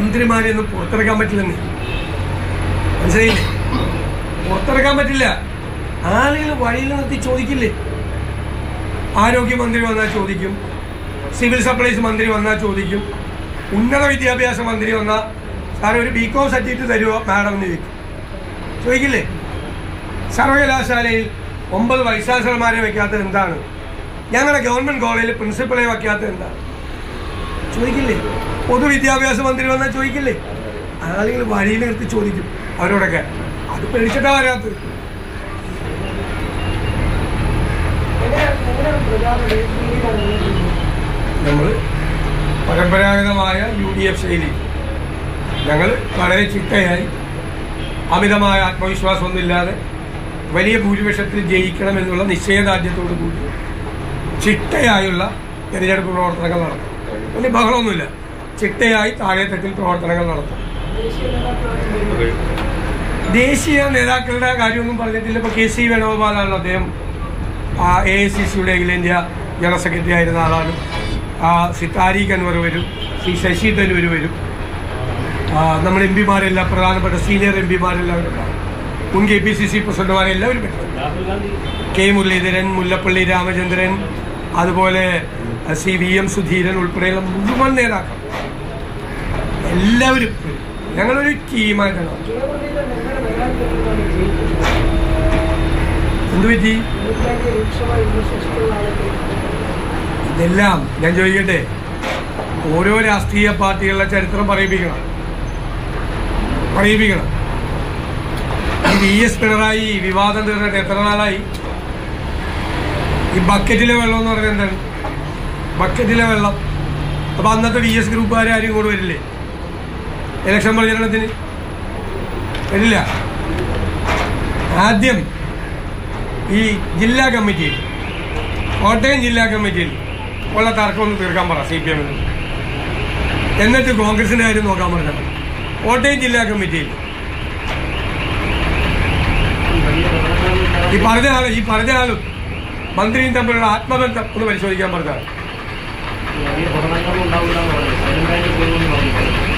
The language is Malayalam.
മന്ത്രിമാരെ ഒന്നും പുറത്തിറക്കാൻ പറ്റില്ലെന്ന് മനസ്സിലായില്ലേ പുറത്തിറക്കാൻ പറ്റില്ല ആളുകൾ വഴിയിൽ നിർത്തി ചോദിക്കില്ലേ ആരോഗ്യമന്ത്രി വന്നാൽ ചോദിക്കും സിവിൽ സപ്ലൈസ് മന്ത്രി വന്നാൽ ചോദിക്കും ഉന്നത വിദ്യാഭ്യാസ മന്ത്രി വന്നാൽ സാറേ ഒരു ബി കോം സർട്ടിഫിക്കറ്റ് തരുമോ മാഡം എന്ന് ചോദിക്കും ചോദിക്കില്ലേ സർവകലാശാലയിൽ ഒമ്പത് വൈസ് ചാൻസലർമാരെ വയ്ക്കാത്തത് എന്താണ് ഞങ്ങളുടെ ഗവൺമെന്റ് കോളേജിൽ പ്രിൻസിപ്പളെ വയ്ക്കാത്തത് എന്താണ് ചോദിക്കില്ലേ പൊതുവിദ്യാഭ്യാസ മന്ത്രി വന്നാൽ ചോദിക്കില്ലേ ആളുകൾ വഴിയിൽ നിർത്തി ചോദിക്കും അവരോടൊക്കെ അത് പേടിച്ചിട്ടാ വരാത്തത് നമ്മൾ പരമ്പരാഗതമായ യു ഡി എഫ് ശൈലി ഞങ്ങൾ വളരെ ചിട്ടയായി അമിതമായ ആത്മവിശ്വാസമൊന്നുമില്ലാതെ വലിയ ഭൂരിപക്ഷത്തിൽ ജയിക്കണമെന്നുള്ള നിശ്ചയദാർഢ്യത്തോടു കൂടി ചിട്ടയായുള്ള തിരഞ്ഞെടുപ്പ് പ്രവർത്തനങ്ങൾ നടത്തും വലിയ ബഹളമൊന്നുമില്ല ചിട്ടയായി താഴെത്തട്ടിൽ പ്രവർത്തനങ്ങൾ നടത്തും ദേശീയ നേതാക്കളുടെ കാര്യമൊന്നും പറഞ്ഞിട്ടില്ല ഇപ്പോൾ കെ സി വേണുഗോപാലാണ് അദ്ദേഹം എ ഐ സി സിയുടെ അഖിലേന്ത്യാ ജനറൽ സെക്രട്ടറി ആയിരുന്ന ആളാണ് ആ, ശ്രീ താരിഖ് അൻവർ വരും ശ്രീ ശശി തരൂർ വരും ആ, നമ്മുടെ എം പിമാരെല്ലാം പ്രധാനപ്പെട്ട സീനിയർ എം പിമാരെല്ലാവരും ഉണ്ടാവും. മുൻ കെ പി സി സി പ്രസിഡന്റുമാരെല്ലാവരും വരും കെ മുരളീധരൻ മുല്ലപ്പള്ളി രാമചന്ദ്രൻ അതുപോലെ അഹ്, സി വി എം സുധീരൻ ഉൾപ്പെടെയുള്ള മുഴുവൻ നേതാക്കൾ എല്ലാവരും വരും. ഞങ്ങളൊരു ടീമായിട്ടാണ് എന്തു പറ്റി ഇതെല്ലാം ഞാൻ ചോദിക്കട്ടെ ഓരോ രാഷ്ട്രീയ പാർട്ടികളുടെ ചരിത്രം പറയിപ്പിക്കണം പറയിപ്പിക്കണം ഈ വി എസ് പിണറായി ഈ വിവാദം തീർന്നിട്ട് എത്ര നാളായി ഈ ബക്കറ്റിലെ വെള്ളം എന്ന് പറഞ്ഞാൽ എന്താണ് ബക്കറ്റിലെ വെള്ളം അപ്പൊ അന്നത്തെ വി എസ് ഗ്രൂപ്പുകാരെ ആരും ഇങ്ങോട്ട് വരില്ലേ ഇലക്ഷൻ പ്രചരണത്തിന് വരില്ല ആദ്യം ഈ ജില്ലാ കമ്മിറ്റിയിൽ കോട്ടയം ജില്ലാ കമ്മിറ്റിയിൽ ഉള്ള തർക്കം ഒന്ന് തീർക്കാൻ പറ സി പി എമ്മിന് എന്നിട്ട് കോൺഗ്രസിന്റെ കാര്യം നോക്കാൻ പറഞ്ഞാൽ മതി. കോട്ടയം ജില്ലാ കമ്മിറ്റിയിൽ ഈ പറഞ്ഞ ആള് ഈ പറഞ്ഞ ആളും മന്ത്രിയും തമ്മിലുള്ള ആത്മബന്ധം ഒന്ന് പരിശോധിക്കാൻ പറഞ്ഞാൽ വലിയ പഠനങ്ങളും ഉണ്ടാവില്ല എന്ന് പറഞ്ഞു സൈലന്റ് ആയിട്ട് പോകുമെന്ന് പറഞ്ഞു